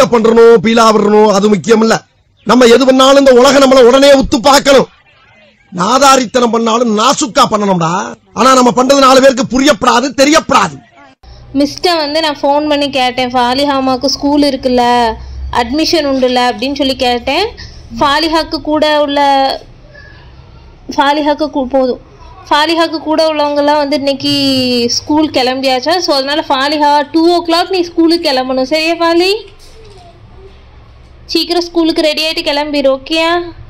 Build up பண்றணும் Beela விடணும் அது முக்கியம் இல்ல நம்ம எது பண்ணாலும் இந்த உலகம் நம்மள உடனே உத்து பார்க்கணும் நாதாரித்தனம் பண்ணாலும் நாசுக்கா பண்ணணும்டா ஆனா நம்ம பண்றது நாலு பேருக்கு புரியப்படாது தெரியப்படாது மிஸ்ட்டை வந்து நான் ஃபோன் பண்ணி கேட்டேன் ஃபாலிஹாமாவுக்கு ஸ்கூல் இருக்குல்ல அட்மிஷன் உண்டுல்ல அப்படின்னு சொல்லி கேட்டேன் ஃபாலிஹாக்கு கூட உள்ள ஃபாலிஹாக்கு கூ- போதும் ஃபாலிஹாக்கு கூட உள்ளவங்கெல்லாம் வந்து இன்னைக்கு ஸ்கூல் கிளம்பியாச்சா ஸோ அதனால ஃபாலிஹா டூ ஓ கிளாக் நீ ஸ்கூலுக்கு கிளம்பணும் சரியா ஃபாலி சீக்கிரம் ஸ்கூலுக்கு ரெடி ஆகிட்டு கிளம்பிடு ஓகேயா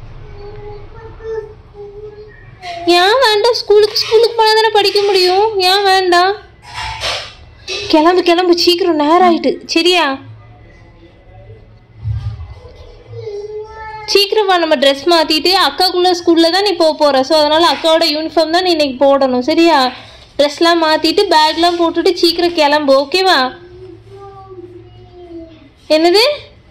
ஏன் வேண்டாம் ஸ்கூலுக்கு ஸ்கூலுக்கு போனால் தானே படிக்க முடியும் ஏன் வேண்டாம் கிளம்பு கிளம்பு சீக்கிரம் நேரம் ஆயிட்டு சரியா சீக்கிரம் வா நம்ம ட்ரெஸ் மாற்றிட்டு அக்காக்குள்ள ஸ்கூலில் தான் நீ போக போகிற ஸோ அதனால் அக்காவோட யூனிஃபார்ம் தான் நீ இன்னைக்கு போடணும் சரியா ட்ரெஸ்லாம் மாற்றிட்டு பேக்லாம் போட்டுட்டு சீக்கிரம் கிளம்பு ஓகேவா என்னது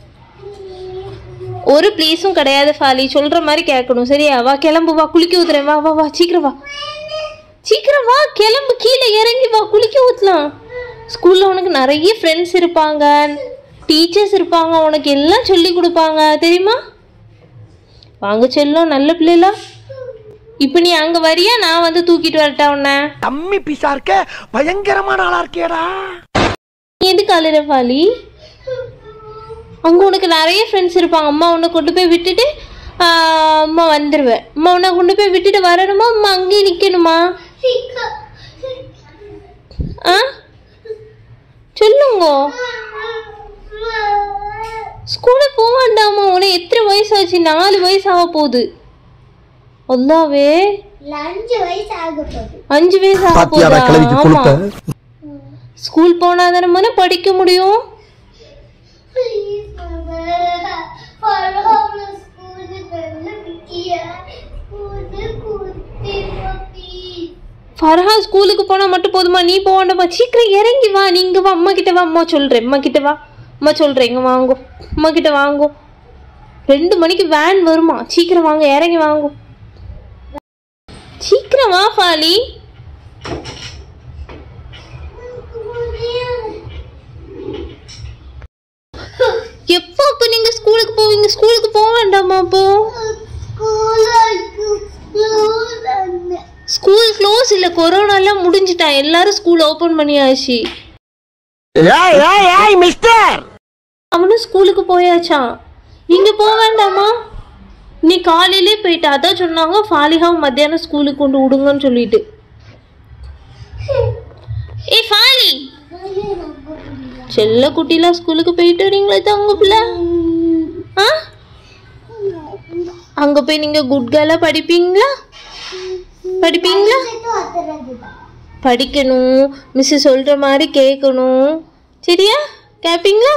ஒரு ப்ளீஸும் கிடையாது ஃபாலி சொல்கிற மாதிரி கேட்கணும் சரியா வா கிளம்பு வா குளிக்க ஊத்துறேன் வா வா வா சீக்கிரம் வா சீக்கிரம் வா கிளம்பு கீழே இறங்கி வா குளிக்க ஊற்றலாம் ஸ்கூலில் உனக்கு நிறைய ஃப்ரெண்ட்ஸ் இருப்பாங்க டீச்சர்ஸ் இருப்பாங்க உனக்கு எல்லாம் சொல்லி கொடுப்பாங்க தெரியுமா வாங்க செல்லம் நல்ல பிள்ளைல இப்போ நீ அங்கே வரியா நான் வந்து தூக்கிட்டு வரட்டா உன்னை தம்மி பிசா இருக்க பயங்கரமான ஆளா இருக்கேடா நீ எதுக்கு அழுற ஃபாலி அங்கே உனக்கு நிறைய ஃப்ரெண்ட்ஸ் இருப்பாங்க அம்மா உன்னை கொண்டு போய் விட்டுட்டு ஆஹ், அம்மா வந்துடுவேன் அம்மா உன்னை கொண்டு போய் விட்டுட்டு வரணுமா அம்மா அங்கேயே நிற்கணுமா ஆ சொல்லுங்க ஸ்கூலுக்கு போக வேண்டாமா உனக்கு எத்தனை வயசாச்சு நாலு வயசு ஆக போகுது அல்லாவே அஞ்சு வயசு ஆக போகுது அஞ்சு வயசு ஆக பாத்தியாடா கிளவிக்கு போகுதா ஆமா கொடுத்த ஸ்கூல் போனா தானே படிக்க முடியும் ப்ளீஸ் பரவாயில்ல ஸ்கூலுக்கு நல்ல பிக்கியா ஸ்கூலுக்கு கூட்டி ப்ளீஸ் ஃபர்ஹா ஸ்கூலுக்கு போனா மட்டும் போதுமா நீ போக வேண்டாமா சீக்கிரம் இறங்கி வா நீங்க வா அம்மா கிட்ட வா அம்மா சொல்றேன் அம்மா கிட்ட வா அம்மா சொல்றேன் இங்க வாங்கோ அம்மா கிட்ட வாங்கோ ரெண்டு மணிக்கு வேன் வருமா சீக்கிரம் வாங்க இறங்கி வாங்கோ சீக்கிரம் வா ஃபாலி எப்போ அப்போ நீங்க ஸ்கூலுக்கு போவீங்க ஸ்கூலுக்கு போக வேண்டாமா அப்போ ஸ்கூலுக்கு ஸ்கூல் ஸ்கூல் க்ளோஸ் இல்ல கொரோனா எல்லாம் முடிஞ்சிட்டா எல்லாரும் ஸ்கூல் ஓபன் பண்ணியாச்சு ஏய் ஏய் ஏய் மிஸ்டர் அவனும் ஸ்கூலுக்கு போயாச்சான் நீங்க போக வேண்டாமா நீ காலையிலே போயிட்டு அதான் சொன்னாங்க ஃபாலிகாவும் மத்தியானம் ஸ்கூலுக்கு கொண்டு விடுங்கன்னு சொல்லிட்டு ஏய் ஃபாலி செல்ல குட்டிலாம் ஸ்கூலுக்கு போயிட்டு வரீங்களா தங்க பிள்ளை ஆ அங்க போய் நீங்க குட் கேர்லா படிப்பீங்களா படிப்பீங்களா படிக்கணும் மிஸ் சொல்ற மாதிரி கேட்கணும் சரியா கேட்பீங்களா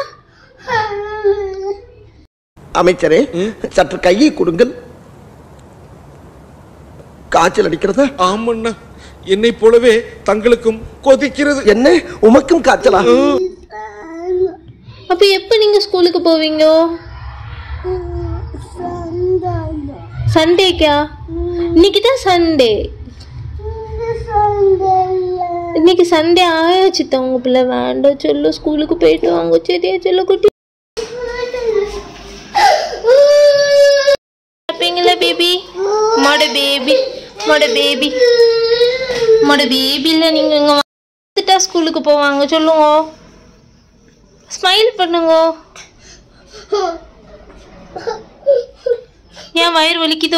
அமைச்சரே சற்று கையை கொடுங்கள் காய்ச்சல் அடிக்கிறதா ஆமண்ணா என்னை போலவே தங்களுக்கும் கொதிக்கிறது என்ன உமக்கும் காய்ச்சலா அப்ப எப்ப நீங்க ஸ்கூலுக்கு போவீங்க சண்டேக்கா இன்னைக்கு தான் சண்டே இன்னைக்கு சண்டே ஆயாச்சு தான் உங்க பிள்ளை வேண்டாம் சொல்லு ஸ்கூலுக்கு போயிட்டு வாங்க சரியா சொல்ல குட்டி கேப்பீங்களா பேபி மட பேபி மட பேபி மட பேபில நீங்க இங்க வந்துட்டா ஸ்கூலுக்கு போவாங்க சொல்லுங்க ஸ்மைல் பண்ணுங்க ஏன் வயிறு வலிக்குதோ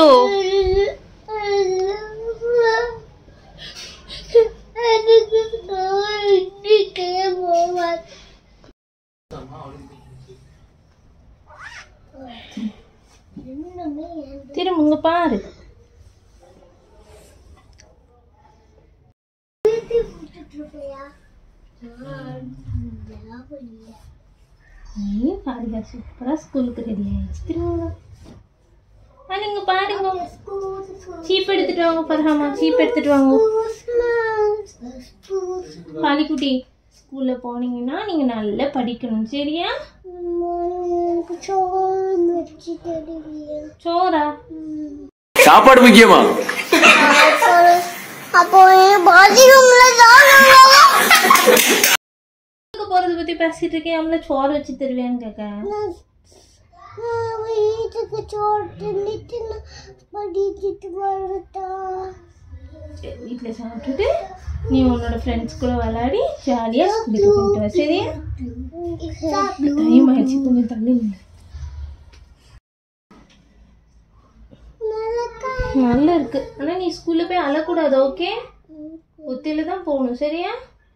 எனக்கு இன்னைக்கே போவாது திரும்ப இங்க பாரு நீ பாருங்க சூப்பரா ஸ்கூலுக்கு ரெடி ஆயிடுச்சு திரும்ப ஆ நீங்க பாருங்க சீப் எடுத்துட்டு வாங்க பரஹாமா சீப் எடுத்துட்டு வாங்க பாலிக்குட்டி ஸ்கூல்ல போனீங்கன்னா நீங்க நல்லா படிக்கணும் சரியா சோறா சாப்பாடு முக்கியமா அப்போ பாத்ரூம்ல தான் ஸ்கூலுக்கு போறத பத்தி பேசிட்டு இருக்கேன் அவங்கள சோறு வச்சு தருவேன்னு கேட்க நான் வீட்டுக்கு சோட்டுட்டு நான் படிச்சுட்டு வரட்டா சரி வீட்டில் சாப்பிட்டுட்டு நீ உன்னோட ஃப்ரெண்ட்ஸ் கூட விளையாடி ஜாலியாக ஸ்கூலுக்கு போயிட்டு வா சரியா டைம் ஆயிடுச்சு கொஞ்சம் தள்ளி நில்லு. நல்லா இருக்கு ஆனா நீ ஸ்கூல்ல போய் அழக்கூடாது ஓகே ஒத்தையில தான் போகணும் சரியா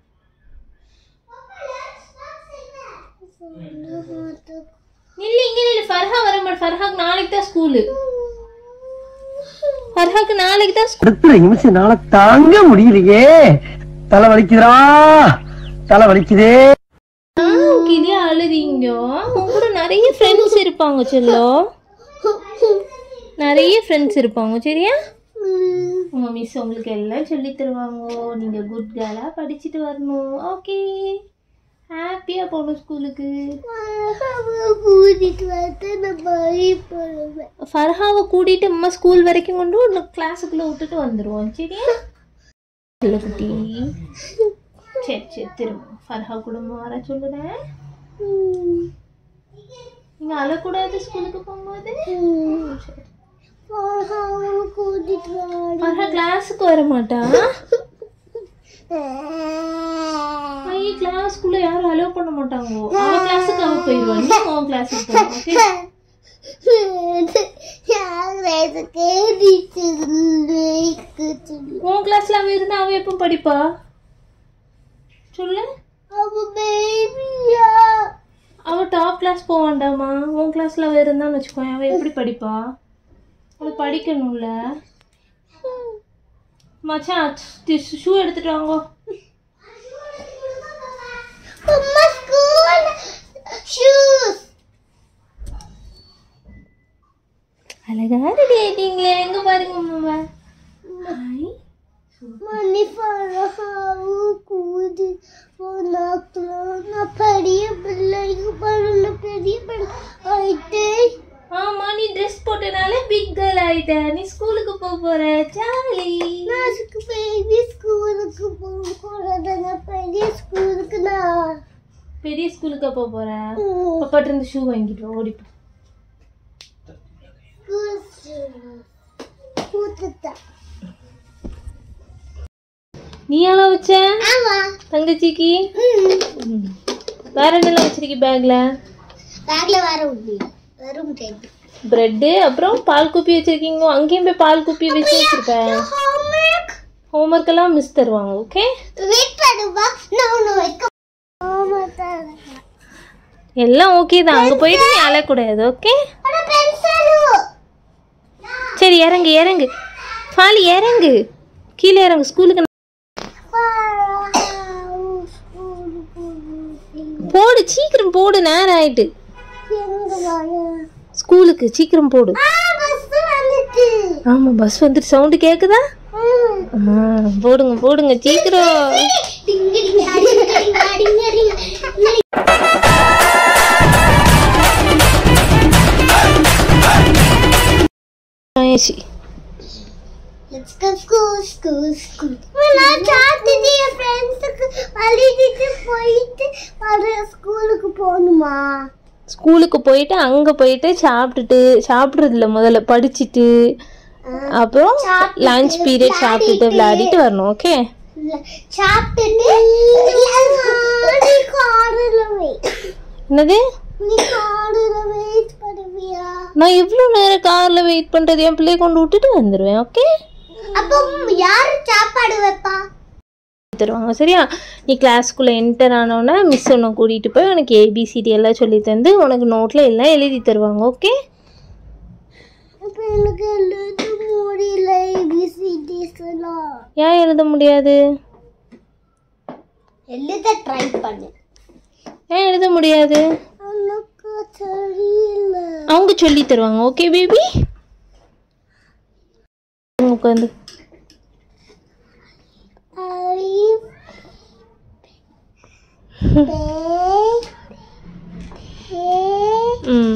நில்லு இங்க நில்லு ஃபர்ஹா வர மாட்டேன் ஃபர்ஹாக்கு நாளைக்கு தான் ஸ்கூலு ஃபர்ஹாக்கு நாளைக்கு தான் ஸ்கூல் அடுத்த நிமிஷம் நாள தாங்க முடியலையே தலை வலிக்குதுடா தலை வலிக்குதே கிளியா அழுதிங்க உன் கூட நிறைய ஃப்ரெண்ட்ஸ் இருப்பாங்க செல்லோ நிறைய ஃப்ரெண்ட்ஸ் இருப்பாங்க சரியா உங்க மிஸ் உங்களுக்கு எல்லாம் சொல்லி தருவாங்க நீங்க குட் கேர்லா படிச்சுட்டு வரணும் ஓகே ஹாப்பியா போகணும் ஸ்கூலுக்கு கூட்டிட்டு வந்து நான் பயப்படுவேன் ஃபர்ஹாவை கூட்டிட்டு அம்மா ஸ்கூல் வரைக்கும் கொண்டு உன்னை கிளாஸுக்குள்ள விட்டுட்டு வந்துடுவோம் சரியா இல்ல குட்டி சரி சரி திரும்ப ஃபர்ஹா கூட வர சொல்லுறேன் நீங்க அழக்கூடாது ஸ்கூலுக்கு போகும்போது சரி. கூட்டிட்டு வர ஃபர்ஹா கிளாஸுக்கு வர மாட்டா ஐய கிளாஸ்க்குள்ள யாரும் அலோவ் பண்ண மாட்டாங்க அவ கிளாஸுக்கு அவ போயிடுவா நீ உன் கிளாஸுக்கு போவா உன் கிளாஸ்ல அவ இருந்தா அவ எப்போ படிப்பா சொல்லு அவ டாப் கிளாஸ் போக வேண்டாமா உன் கிளாஸ்ல அவ இருந்தான்னு வச்சுக்கோ அவ எப்படி படிப்பா அவ படிக்கணும்ல மச்சான் ஷூ எடுத்துட்டு வாங்கோ அழகா ரெடி ஆயிட்டீங்களே எங்க பாருங்க மாமா ஹாய் பெரிய பிள்ளைங்க பாருங்க பெரிய பிள்ளை ஆயிட்டே ஆமா நீ ட்ரெஸ் போட்டனால பிக் கேர்ள் ஆயிட்ட நீ ஸ்கூலுக்கு போக போற ஜாலி நாசுக்கு பேபி ஸ்கூலுக்கு போக போறதுங்க பெரிய ஸ்கூலுக்கு நான் பெரிய ஸ்கூலுக்கு போக போற பப்பாட்ட இருந்து ஷூ வாங்கிட்டு வா, ஓடிப்போ கூத்துட்டா நீ எல்லாம் வச்ச ஆமா தங்கச்சிக்கு ம். வேற என்னெல்லாம் வச்சிருக்கி பேக்ல பேக்ல வர உண்டு வரும் டேபிள் பிரெட்டு அப்புறம் பால் குப்பி வச்சிருக்கீங்க அங்கேயும் போய் பால் குப்பி வச்சு வச்சிருப்பேன் ஹோம்வொர்க் ஹோம்ஒர்க் எல்லாம் மிஸ் தருவாங்க ஓகே வெயிட் பண்ணுவா நான் ஒன்று வைக்க ஆமா தான் எல்லாம் ஓகே தான் அங்க போயிட்டு நீ அழக்கூடாது ஓகே அட பென்சிலு சரி இறங்கு இறங்கு ஃபாலி இறங்கு கீழே இறங்கு ஸ்கூலுக்கு போடு சீக்கிரம் போடு நேரம் ஆயிட்டு எங்க வர ஸ்கூலுக்கு சீக்கிரம் போடு ஆ பஸ் வந்துச்சு ஆமா பஸ் வந்துட்டு சவுண்டு கேக்குதா ஆ, போடுங்க போடுங்க சீக்கிரம் டிங்கிடிங்க அடிங்கடிங்க அடிங்கடிங்க ஆயிடுச்சு Let's go school, school, school. நான் சாப்பிட்டுட்டு என் ஃப்ரெண்ட்ஸுக்கு அழுதுட்டு போயிட்டு வர ஸ்கூலுக்கு போகணுமா ஸ்கூலுக்கு போயிட்டு அங்க போயிட்டு சாப்பிட்டுட்டு சாப்பிடுறது இல்ல முதல்ல படிச்சுட்டு அப்புறம் லஞ்ச் பீரியட் சாப்பிட்டுட்டு விளையாடிட்டு வரணும் ஓகே இல்ல, சாப்பிட்டுட்டு நீ காரில் வெயிட் என்னது நீ காரில் வெயிட் பண்ணுவியா நான் எவ்வளோ நேரம் கார்ல வெயிட் பண்றது என் பிள்ளைய கொண்டு விட்டுட்டு வந்துடுவேன் ஓகே அப்போ யாரு சாப்பாடு வைப்பா தருவாங்க சரியா நீ கிளாஸ்க்குள்ளே என்டர் ஆனோன்னா மிஸ் உன்னை கூட்டிகிட்டு போய் உனக்கு ஏபிசிடி எல்லாம் சொல்லி தந்து உனக்கு நோட்டில் எல்லாம் எழுதி தருவாங்க ஓகே அப்போ எனக்கு எழுத முடியல ஏபிசிடிஸ் எல்லாம் ஏன் எழுத முடியாது எழுத ட்ரை பண்ணு ஏன் எழுத முடியாது எனக்கு தெரியல அவங்க சொல்லி தருவாங்க ஓகே பேபி உட்காந்து I pay ம்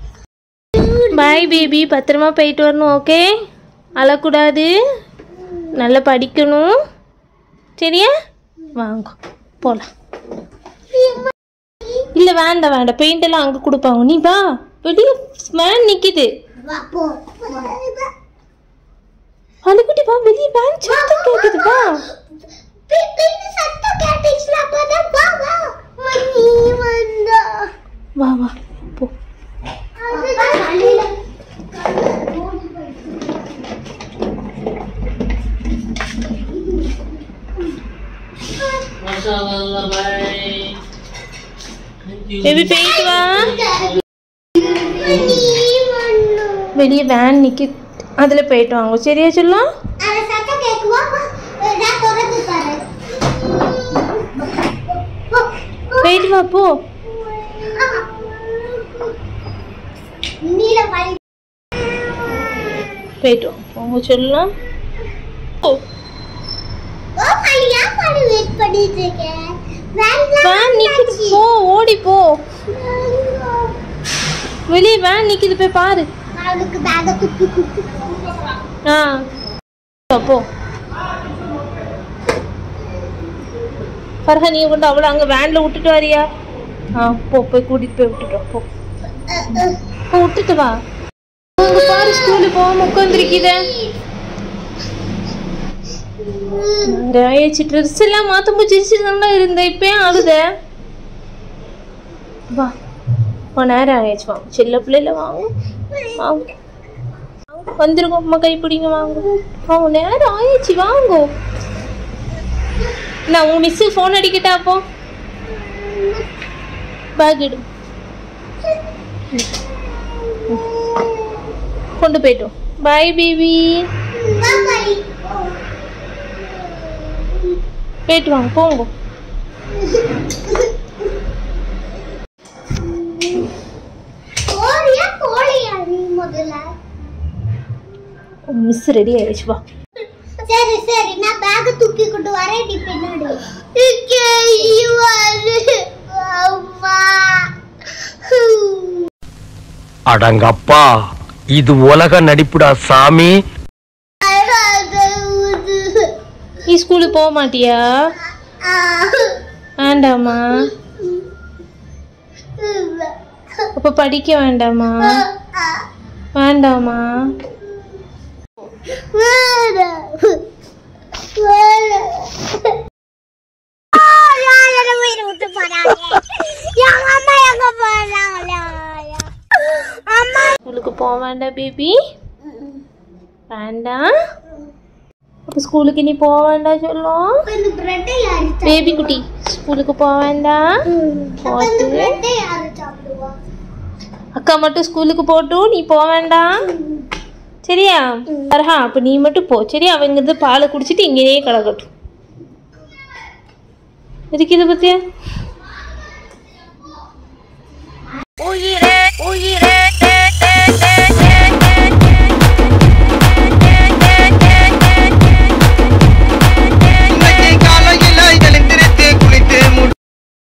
பாய் பேபி பத்திரமா போயிட்டு வரணும் ஓகே அழக்கூடாது நல்லா படிக்கணும் சரியா வாங்க போகலாம் இல்லை வேண்டாம் வேண்டாம் பெயிண்ட் எல்லாம் அங்கே கொடுப்பாங்க நீ வா வெளியே வேன் நிற்கிது வா போ அழுகுட்டி வா வெளியே வேன் சத்தம் கேட்குது வா பிபின்னு சத்தம் கேட்டுச்சுல அப்பதான் வா வா மணி வந்தா வா வா போ அதுதான் காலையில பேபி போயிட்டு வா மணி வந்தா வெளியே வேன் நிற்கி அதில் போயிட்டு வாங்க சரியா சொல்லலாம் அந்த சத்தம் கேக்குவா நான் திறந்து தரேன் போயிட்டு வா போ நீல வழி போயிட்டு வா அவங்க சொல்லலாம் ஓ ஓ ஐயா பாரு வெயிட் பண்ணிட்டு இருக்கேன் வேன்ல வேன் நிற்கிது போ ஓடி போ வெளியே வேன் நிற்கிது போய் பாரு அவளுக்கு பேக தூக்கி தூக்கி ஆ போ, போ ஃபர்ஹா நீ கொண்டு அவளை அங்கே வேனில் விட்டுட்டு வரியா ஆ போ போய் கூட்டிகிட்டு போய் விட்டுட்டு வா, போ போ விட்டுட்டு வா உங்க பாரு ஸ்கூலுக்கு போகாம உட்காந்துருக்கீத ஆயிடுச்சு ட்ரெஸ் எல்லாம் மாற்ற முடிச்சிட்டு தானே இருந்தேன் இப்போ ஏன் அழுத வா இப்போ நேரம் ஆயிடுச்சு வாங்க செல்ல பிள்ளைல வாங்க வாங்க வந்துருங்க அம்மா கை பிடிங்க வாங்க வாங்க நேரம் ஆயிடுச்சு வாங்க நான் உங்க மிஸ்ஸு ஃபோன் அடிக்கட்டா அப்போ பேக் எடு கொண்டு போயிட்டோம் பாய் பேபி பாய் போயிட்டு வாங்க போங்க கோழியா கோழியா நீ முதல்ல மிஸ் ரெடி ஆயிடுச்சு வா சரி சரி நான் பேக் தூக்கி கொண்டு வரேன் நீ பின்னாடி இங்கே வாரு அம்மா அடங்கப்பா இது உலக நடிப்புடா சாமி நீ ஸ்கூலுக்கு போக மாட்டியா வேண்டாமா அப்போ படிக்க வேண்டாமா வேண்டாமா விட்டு போறாங்க எங்க அம்மா எங்க போறாங்க அம்மா ஸ்கூலுக்கு போக வேண்டாம் பேபி வேண்டாம் அப்போ ஸ்கூலுக்கு நீ போக வேண்டாம் சொல்லும் இந்த பிரெட்டை யாரு பேபி குட்டி ஸ்கூலுக்கு போக வேண்டாம் போட்டு பிரெட்டை யாரு சாப்பிடுவா அக்கா மட்டும் ஸ்கூலுக்கு போட்டும் நீ போக வேண்டாம் சரியா வரஹா அப்போ நீ மட்டும் போ சரியா அவங்கிறது பாலை குடிச்சிட்டு இங்கேயே கிடக்கட்டும் இருக்குது பத்தியா உயிரே உயிரே